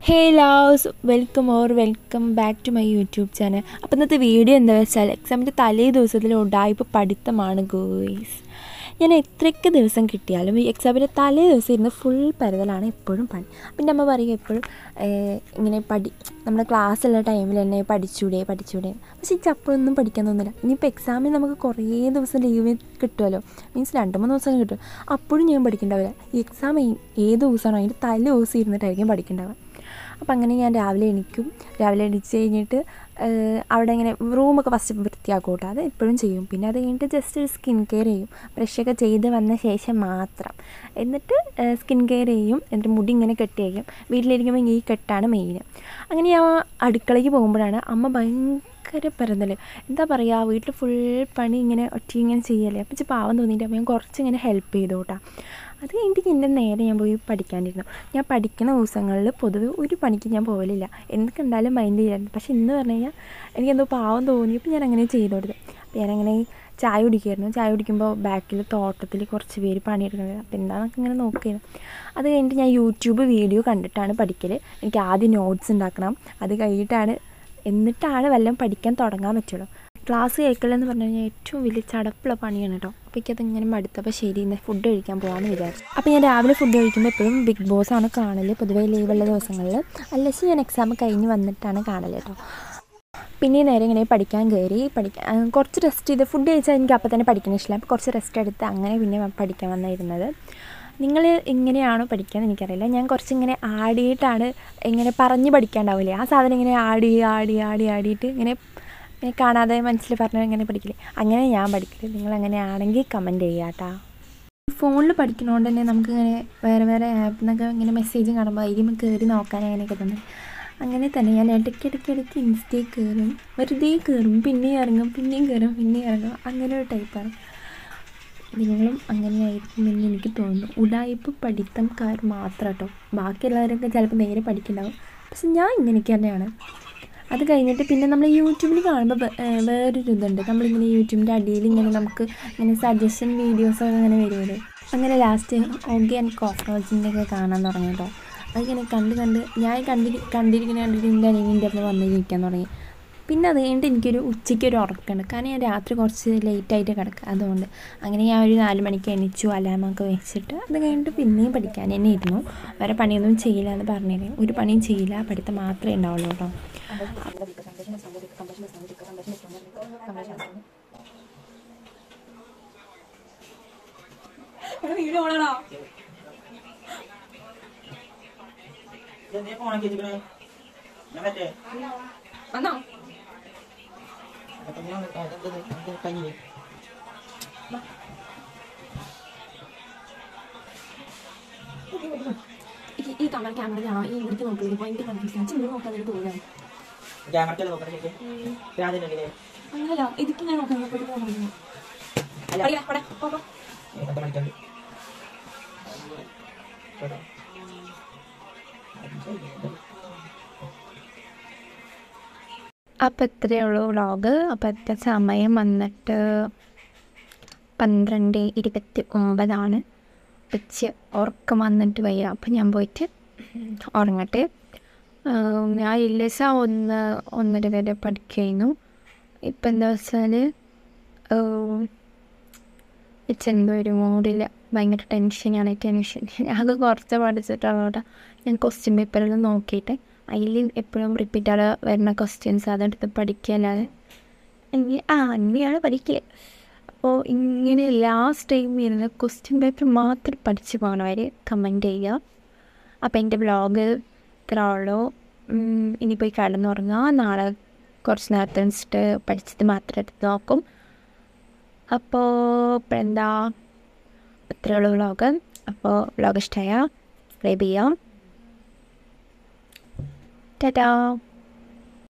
Hey loves welcome or welcome back to my YouTube channel അപ്പോൾ ഇന്നത്തെ video എന്താ വെച്ചാൽ എക്സാമിൻ്റെ തലേ ദിവസത്തിൽ ഉടായ്പ പഠിത്തമാണ് ഗോയ്സ് ഞാൻ എത്രയൊക്കെ ദിവസം കിട്ടിയാലും ഈ എക്സാമിൻ്റെ തലേ ദിവസം ഇരുന്ന് ഫുൾ പരുതലാണ് എപ്പോഴും പണി പിന്നെ അമ്മ പറയും എപ്പോഴും ഏഹ്, ഇങ്ങനെ പഠി നമ്മുടെ ക്ലാസ്സുള്ള ടൈമിൽ തന്നെ പഠിച്ചൂടെ പഠിച്ചൂടെ പക്ഷേ എനിക്ക് അപ്പോഴൊന്നും പഠിക്കാൻ തോന്നില്ല ഇനിയിപ്പോൾ എക്സാമിന് നമുക്ക് കുറേ ദിവസം ലീവ് കിട്ടുമല്ലോ മീൻസ് രണ്ട് മൂന്ന് ദിവസം കിട്ടും അപ്പോഴും ഞാൻ പഠിക്കണ്ടാവില്ല ഈ എക്സാം ഏത് ദിവസമാണോ അതിൻ്റെ തലേ ദിവസം ഇരുന്നിട്ടായിരിക്കും പഠിക്കേണ്ടത് അപ്പം അങ്ങനെ ഞാൻ രാവിലെ എണീക്കും രാവിലെ എണീച്ച് കഴിഞ്ഞിട്ട് ഏഹ്, അവിടെ ഇങ്ങനെ റൂമൊക്കെ ഫസ്റ്റ് വൃത്തിയാക്കും കേട്ടോ അത് എപ്പോഴും ചെയ്യും പിന്നെ അത് കഴിഞ്ഞിട്ട് ജസ്റ്റ് ഒരു സ്കിൻ കെയർ ചെയ്യും ബ്രഷൊക്കെ ചെയ്ത് വന്ന ശേഷം മാത്രം എന്നിട്ട് സ്കിൻ കെയർ ചെയ്യും എന്നിട്ട് മുടി ഇങ്ങനെ കെട്ടി വയ്ക്കും വീട്ടിലിരിക്കുമ്പോൾ ഈ കെട്ടാണ് മെയിൻ അങ്ങനെ ഞാൻ അടുക്കളയ്ക്ക് പോകുമ്പോഴാണ് അമ്മ ഭയങ്കര പരതൽ എന്താ പറയുക വീട്ടിൽ ഫുൾ പണി ഇങ്ങനെ ഒറ്റ ഇങ്ങനെ ചെയ്യല്ലേ അപ്പം ഇച്ചിരി പാവം തോന്നിയിട്ട് അപ്പം ഞാൻ കുറച്ച് ഇങ്ങനെ ഹെൽപ്പ് ചെയ്തു കേട്ടോ അത് കഴിഞ്ഞിട്ട് എൻ്റെ നേരെ ഞാൻ പോയി പഠിക്കാണ്ടിരുന്നു ഞാൻ പഠിക്കുന്ന ദിവസങ്ങളിൽ പൊതുവെ ഒരു പണിക്ക് ഞാൻ പോകലില്ല എന്ത് കണ്ടാലും മൈൻഡ് ചെയ്യാറുണ്ട് പക്ഷെ ഇന്ന് പറഞ്ഞു കഴിഞ്ഞാൽ എനിക്കെന്തോ പാവം തോന്നിയപ്പോൾ ഞാൻ അങ്ങനെ ചെയ്തു കൊടുത്തു അപ്പോൾ ഞാനങ്ങനെ ചായ കുടിക്കുമായിരുന്നു ചായ കുടിക്കുമ്പോൾ ബാക്കിൽ തോട്ടത്തിൽ കുറച്ച് പേര് പണിയെടുക്കുന്നത് അപ്പോൾ എന്താണെന്നൊക്കെ ഇങ്ങനെ നോക്കിയിരുന്നു അത് കഴിഞ്ഞിട്ട് ഞാൻ യൂട്യൂബ് വീഡിയോ കണ്ടിട്ടാണ് പഠിക്കൽ എനിക്ക് ആദ്യം നോട്ട്സ് ഉണ്ടാക്കണം അത് കഴിഞ്ഞിട്ടാണ് എന്നിട്ടാണ് വല്ലതും പഠിക്കാൻ തുടങ്ങാൻ പറ്റുള്ളൂ ക്ലാസ് കേൾക്കലെന്ന് പറഞ്ഞു കഴിഞ്ഞാൽ ഏറ്റവും വലിയ ചടപ്പുള്ള പണിയാണ് കേട്ടോ അപ്പോൾ എനിക്കത് ഇങ്ങനെ മടുത്തപ്പോൾ ശരി ഇന്ന് ഫുഡ് കഴിക്കാൻ പോകാമെന്ന് വിചാരിച്ചു അപ്പോൾ ഞാൻ രാവിലെ ഫുഡ് കഴിക്കുമ്പോൾ എപ്പോഴും ബിഗ് ബോസ് ആണ് കാണൽ പൊതുവേ ലീവുള്ള ദിവസങ്ങളിൽ അല്ലെങ്കിൽ ഞാൻ എക്സാം കഴിഞ്ഞ് വന്നിട്ടാണ് കാണൽ കേട്ടോ പിന്നെ നേരെ ഇങ്ങനെ പഠിക്കാൻ കയറി പഠിക്കാൻ ആ, കുറച്ച് റെസ്റ്റ് ചെയ്ത് ഫുഡ് കഴിച്ചാൽ എനിക്ക് അപ്പോൾ തന്നെ പഠിക്കാൻ ഇഷ്ടമില്ല അപ്പോൾ കുറച്ച് റെസ്റ്റ് എടുത്ത് അങ്ങനെ പിന്നെ പഠിക്കാൻ വന്നിരുന്നത് നിങ്ങൾ ഇങ്ങനെയാണോ പഠിക്കാൻ എനിക്കറിയില്ല ഞാൻ കുറച്ചിങ്ങനെ ആടിയിട്ടാണ് ഇങ്ങനെ പറഞ്ഞ് പഠിക്കാണ്ടാവില്ലേ ആ സാധനം ഇങ്ങനെ ആടി ആടി ആടി ആടിയിട്ട് ഇങ്ങനെ ഇങ്ങനെ കാണാതെ മനസ്സിൽ പറഞ്ഞ് ഇങ്ങനെ പഠിക്കില്ലേ അങ്ങനെ ഞാൻ പഠിക്കില്ല നിങ്ങൾ അങ്ങനെയാണെങ്കിൽ കമൻറ്റ് ചെയ്യുക കേട്ടോ ഫോണിൽ പഠിക്കുന്നതുകൊണ്ട് തന്നെ നമുക്കിങ്ങനെ വേറെ വേറെ ആപ്പിൽ നിന്നൊക്കെ ഇങ്ങനെ മെസ്സേജ് കാണുമ്പോൾ അതിലും കയറി നോക്കാൻ അങ്ങനെയൊക്കെ തന്നെ അങ്ങനെ തന്നെ ഞാൻ ഇടയ്ക്ക് ഇടയ്ക്ക് ഇടയ്ക്ക് ഇൻസ്റ്റയിൽ കയറും വെറുതെ കയറും പിന്നെയും ഇറങ്ങും പിന്നെയും കയറും പിന്നെയും ഇറങ്ങും അങ്ങനെ ഒരു ടൈപ്പാണ് നിങ്ങളും അങ്ങനെയായിരിക്കുമെന്ന് എനിക്ക് തോന്നുന്നു ഉടായ്പ പഠിത്തംകാർ മാത്രം കേട്ടോ ബാക്കിയുള്ളവരൊക്കെ ചിലപ്പോൾ നേരെ പഠിക്കുന്നുണ്ടാവും പക്ഷെ ഞാൻ ഇങ്ങനെയൊക്കെ തന്നെയാണ് അത് കഴിഞ്ഞിട്ട് പിന്നെ നമ്മൾ യൂട്യൂബിൽ കാണുമ്പോൾ വേ- ഏഹ് വേറൊരു ഇതുണ്ട് നമ്മളിങ്ങനെ യൂട്യൂബിൻ്റെ അടിയിൽ ഇങ്ങനെ നമുക്ക് ഇങ്ങനെ സജഷൻ വീഡിയോസൊക്കെ അങ്ങനെ വരുമല്ലോ അങ്ങനെ ലാസ്റ്റ് ഓഗി ആൻഡ് കോക്രോച്ചിൻ്റെ ഒക്കെ കാണാൻ തുടങ്ങി കേട്ടോ അതിങ്ങനെ കണ്ട് കണ്ട് ഞാൻ കണ്ടി കണ്ടിരിക്കുന്ന കണ്ടിട്ട് എൻ്റെ അനിയൻ്റെ അടുത്ത് വന്ന് ഇരിക്കാൻ തുടങ്ങി പിന്നെ അത് കഴിഞ്ഞിട്ട് എനിക്കൊരു ഉച്ചയ്ക്ക് ഒരു ഉറക്കമുണ്ട് കാരണം ഞാൻ രാത്രി കുറച്ച് ലേറ്റായിട്ട് കിടക്കുക അതുകൊണ്ട് അങ്ങനെ ഞാൻ ഒരു നാല് മണിക്ക് എണീച്ചു അലാമൊക്കെ വെച്ചിട്ട് അത് കഴിഞ്ഞിട്ട് പിന്നെയും പഠിക്കാൻ തന്നെ ഇരുന്നു വേറെ പണിയൊന്നും ചെയ്യില്ല എന്ന് പറഞ്ഞിരുന്നു ഒരു പണിയും ചെയ്യില്ല പഠിത്തം മാത്രമേ ഉണ്ടാവുള്ളൂ കേട്ടോ ഇതെന്തിനാ ഫോണൊക്കെ വെച്ചിക്കണേ? ഞാൻ മറ്റേ വന്നോ അപ്പൊ ഞാൻ വന്നിട്ട് അതെന്തത്? ഇത് കഞ്ഞില്. ഈ കമർ ക്യാമറയാണോ ഈ ഇവിടുത്തെ നോക്കിയത് ഭയങ്കര കൺഫ്യൂഷൻ ചെന്ന് നോക്കാൻ വേണ്ടി തോന്നുന്നു ക്യാമറയ്ക്കല്ലേ നോക്കണേ ശരിക്ക്? ഭ്രാന്തിനുണ്ടല്ലേ? അങ്ങനല്ല ഇതിക്ക് ഞാൻ നോക്കാൻ വേണ്ടി തോന്നുന്നു അല്ല, പഠിക്കാം, പഠിക്കാം, പോ, പോ. ഏ, പത്ത് മണിക്കുണ്ട്. കേട്ടോ? അപ്പം ഇത്രയേ ഉള്ളൂ വ്ളോഗ് അപ്പം ഇത്ര സമയം വന്നിട്ട് പന്ത്രണ്ട് ഇരുപത്തി ഒമ്പതാണ് ഉച്ച ഉറക്കം വന്നിട്ട് വയ്യ അപ്പം ഞാൻ പോയിട്ട് ഉറങ്ങട്ടെ ആം, ഞാൻ ഇല്ലസ ഒന്ന് ഒന്നര വരെ പഠിക്കുന്നു ഇപ്പം എന്താ വെച്ചാൽ എന്തോ ഒരു മൂഡില്ല ഭയങ്കര ടെൻഷനാണ് ടെൻഷൻ ആകെ കുറച്ച് പഠിച്ചിട്ടുള്ളൂ കേട്ടോ ഞാൻ ക്വസ്റ്റ്യൻ പേപ്പറിൽ നോക്കിയിട്ട് അതിൽ എപ്പോഴും റിപ്പീറ്റാണ് വരുന്ന ക്വസ്റ്റ്യൻസ് അതെടുത്ത് പഠിക്കല്ലാതെ എനിക്ക് ആ അങ്ങനെയാണ് പഠിക്കുക അപ്പോൾ ഇങ്ങനെ ലാസ്റ്റ് ടൈം വരുന്ന ക്വസ്റ്റ്യൻ പേപ്പർ മാത്രം പഠിച്ച് പോകണവർ കമൻറ്റ് ചെയ്യുക അപ്പോൾ എൻ്റെ വ്ളോഗ് ഇത്ര ഉള്ളൂ ഉം, ഇനി പോയി കിടന്നുറങ്ങുക നാളെ കുറച്ച് നേരത്തെ വെച്ചിട്ട് പഠിച്ചത് മാത്രം എടുത്ത് നോക്കും അപ്പോൾ ഇപ്പം എന്താ ഇത്രയുള്ള വ്ളോഗ് അപ്പോൾ വ്ളോഗ് ഇഷ്ടമായ സബ്സ്ക്രൈബ് ചെയ്യാം ടാറ്റാ